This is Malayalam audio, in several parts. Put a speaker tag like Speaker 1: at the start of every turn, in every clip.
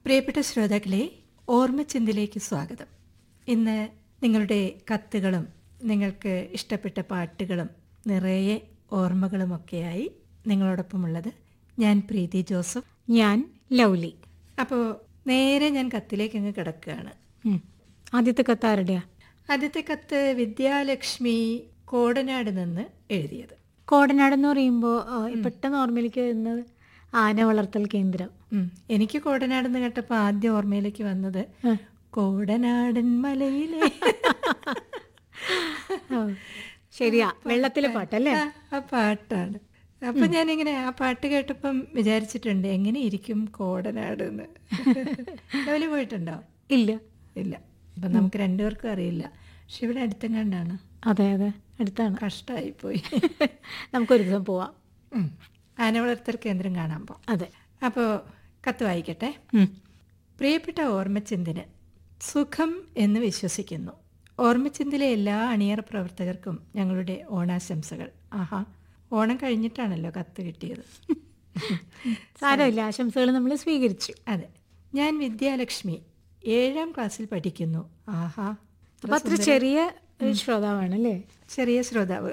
Speaker 1: പ്രിയപ്പെട്ട ശ്രോതാക്കളെ ഓർമ്മച്ചിന്തിലേക്ക് സ്വാഗതം ഇന്ന് നിങ്ങളുടെ കത്തുകളും നിങ്ങൾക്ക് ഇഷ്ടപ്പെട്ട പാട്ടുകളും നിറയെ ഓർമ്മകളുമൊക്കെയായി നിങ്ങളോടൊപ്പമുള്ളത് ഞാൻ പ്രീതി ജോസഫ്
Speaker 2: ഞാൻ ലൗലി
Speaker 1: അപ്പോൾ നേരെ ഞാൻ കത്തിലേക്ക് അങ്ങ് കിടക്കുകയാണ്
Speaker 2: ഉം. ആദ്യത്തെ കത്ത് ആരുടെയാ
Speaker 1: ആദ്യത്തെ കത്ത് വിദ്യാലക്ഷ്മി കോടനാട് നിന്ന് എഴുതിയത്
Speaker 2: കോടനാട് എന്ന് പറയുമ്പോൾ പെട്ടെന്ന് ഓർമ്മയിലേക്ക് വരുന്നത് ആന വളർത്തൽ കേന്ദ്രം
Speaker 1: ഉം. എനിക്ക് കോടനാട് എന്ന് കേട്ടപ്പോൾ ആദ്യം ഓർമ്മയിലേക്ക് വന്നത്
Speaker 2: ആ.
Speaker 1: കോടനാടൻ മലയിലെ
Speaker 2: ഓ, ശരിയാ വെള്ളത്തിലെ പാട്ടല്ലേ
Speaker 1: ആ, ആ പാട്ടാണ് അപ്പൊ ഞാനിങ്ങനെ ആ പാട്ട് കേട്ടപ്പം വിചാരിച്ചിട്ടുണ്ട് എങ്ങനെ ഇരിക്കും കോടനാട് എന്ന് രാവിലെ പോയിട്ടുണ്ടോ
Speaker 2: ഇല്ല
Speaker 1: ഇല്ല അപ്പൊ നമുക്ക് രണ്ടുപേർക്കും അറിയില്ല പക്ഷെ ഇവിടെ അടുത്തെങ്ങാണ്ടാണ്
Speaker 2: അതെ അതെ അടുത്താണ്
Speaker 1: കഷ്ടമായി പോയി
Speaker 2: നമുക്കൊരു ദിവസം പോവാം
Speaker 1: ഉം. ആന വളർത്തൽ കേന്ദ്രം കാണാൻ പോ
Speaker 2: അതെ
Speaker 1: അപ്പോൾ കത്ത് വായിക്കട്ടെ
Speaker 2: ഉം.
Speaker 1: പ്രിയപ്പെട്ട ഓർമ്മച്ചിന്തിന് സുഖം എന്ന് വിശ്വസിക്കുന്നു ഓർമ്മച്ചിന്തിലെ എല്ലാ അണിയറ പ്രവർത്തകർക്കും ഞങ്ങളുടെ ഓണാശംസകൾ ആഹാ ഓണം കഴിഞ്ഞിട്ടാണല്ലോ കത്ത് കിട്ടിയത്
Speaker 2: സാരമില്ല ആശംസകൾ നമ്മൾ സ്വീകരിച്ചു
Speaker 1: അതെ ഞാൻ വിദ്യാലക്ഷ്മി ഏഴാം ക്ലാസ്സിൽ പഠിക്കുന്നു ആഹാ
Speaker 2: അപ്പൊ അത്ര ചെറിയ ഒരു ശ്രോതാവാണല്ലേ
Speaker 1: ചെറിയ ശ്രോതാവ്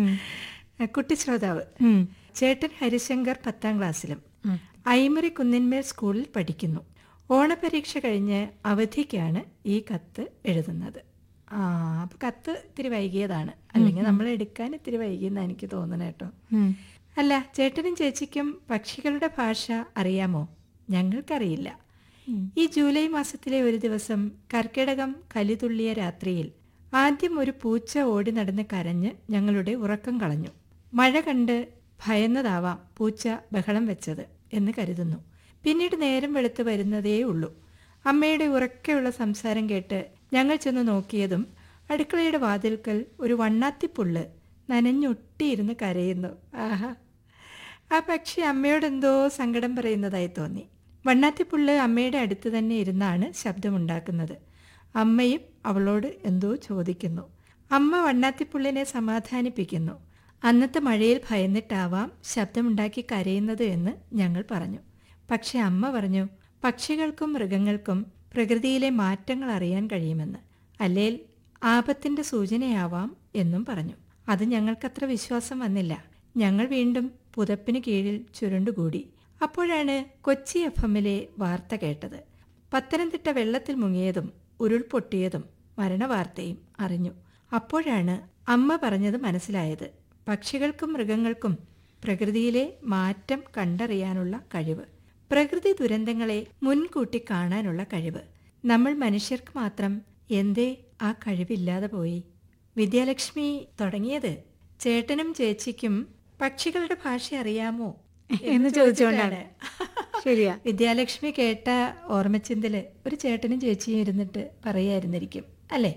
Speaker 1: കുട്ടി ശ്രോതാവ്
Speaker 2: ഉം.
Speaker 1: ചേട്ടൻ ഹരിശങ്കർ പത്താം ക്ലാസ്സിലും
Speaker 2: ഉം.
Speaker 1: ഐമറി കുന്നിന്മേൽ സ്കൂളിൽ പഠിക്കുന്നു ഓണപരീക്ഷ കഴിഞ്ഞ് അവധിക്കാണ് ഈ കത്ത് എഴുതുന്നത് ആ അപ്പൊ കത്ത് ഇത്തിരി വൈകിയതാണ് അല്ലെങ്കിൽ നമ്മൾ എടുക്കാൻ ഇത്തിരി വൈകിയെന്നാണ് എനിക്ക് തോന്നുന്നത് കേട്ടോ
Speaker 2: ഉം.
Speaker 1: അല്ല ചേട്ടനും ചേച്ചിക്കും പക്ഷികളുടെ ഭാഷ അറിയാമോ ഞങ്ങൾക്കറിയില്ല ഈ ജൂലൈ മാസത്തിലെ ഒരു ദിവസം കർക്കിടകം കലിതുള്ളിയ രാത്രിയിൽ ആദ്യം ഒരു പൂച്ച ഓടി നടന്ന് കരഞ്ഞ് ഞങ്ങളുടെ ഉറക്കം കളഞ്ഞു മഴ കണ്ട് ഭയന്നതാവാം പൂച്ച ബഹളം വെച്ചത് എന്ന് കരുതുന്നു പിന്നീട് നേരം വെളുത്ത് വരുന്നതേ ഉള്ളൂ അമ്മയുടെ ഉറക്കെയുള്ള സംസാരം കേട്ട് ഞങ്ങൾ ചെന്ന് നോക്കിയതും അടുക്കളയുടെ വാതിൽക്കൽ ഒരു വണ്ണാത്തിപ്പുള്ള് നനഞ്ഞൊട്ടിയിരുന്ന് കരയുന്നു ആഹാ ആ പക്ഷി അമ്മയോടെന്തോ സങ്കടം പറയുന്നതായി തോന്നി വണ്ണാത്തിപ്പുള്ള് അമ്മയുടെ അടുത്ത് തന്നെ ഇരുന്നാണ് ശബ്ദമുണ്ടാക്കുന്നത് അമ്മയും അവളോട് എന്തോ ചോദിക്കുന്നു അമ്മ വണ്ണാത്തിപ്പുള്ളിനെ സമാധാനിപ്പിക്കുന്നു അന്നത്തെ മഴയിൽ ഭയന്നിട്ടാവാം ശബ്ദമുണ്ടാക്കി കരയുന്നത് എന്ന് ഞങ്ങൾ പറഞ്ഞു പക്ഷെ അമ്മ പറഞ്ഞു പക്ഷികൾക്കും മൃഗങ്ങൾക്കും പ്രകൃതിയിലെ മാറ്റങ്ങൾ അറിയാൻ കഴിയുമെന്ന് അല്ലേൽ ആപത്തിന്റെ സൂചനയാവാം എന്നും പറഞ്ഞു അത് ഞങ്ങൾക്കത്ര വിശ്വാസം വന്നില്ല ഞങ്ങൾ വീണ്ടും പുതപ്പിന് കീഴിൽ ചുരുണ്ടുകൂടി അപ്പോഴാണ് കൊച്ചി എഫ് എമ്മിലെ വാർത്ത കേട്ടത് പത്തനംതിട്ട വെള്ളത്തിൽ മുങ്ങിയതും ഉരുൾപൊട്ടിയതും മരണവാർത്തയും അറിഞ്ഞു അപ്പോഴാണ് അമ്മ പറഞ്ഞത് മനസ്സിലായത് പക്ഷികൾക്കും മൃഗങ്ങൾക്കും പ്രകൃതിയിലെ മാറ്റം കണ്ടറിയാനുള്ള കഴിവ് പ്രകൃതി ദുരന്തങ്ങളെ മുൻകൂട്ടി കാണാനുള്ള കഴിവ് നമ്മൾ മനുഷ്യർക്ക് മാത്രം എന്തേ ആ കഴിവില്ലാതെ പോയി വിദ്യാലക്ഷ്മി തുടങ്ങിയത് ചേട്ടനും ചേച്ചിക്കും പക്ഷികളുടെ ഭാഷ അറിയാമോ
Speaker 2: എന്ന് ചോദിച്ചുകൊണ്ടാണ്. ശരിയാ
Speaker 1: വിദ്യാലക്ഷ്മി കേട്ട ഓർമ്മച്ചിന്തല് ഒരു ചേട്ടനും ചേച്ചിയും ഇരുന്നിട്ട് പറയായിരുന്നിരിക്കും അല്ലേ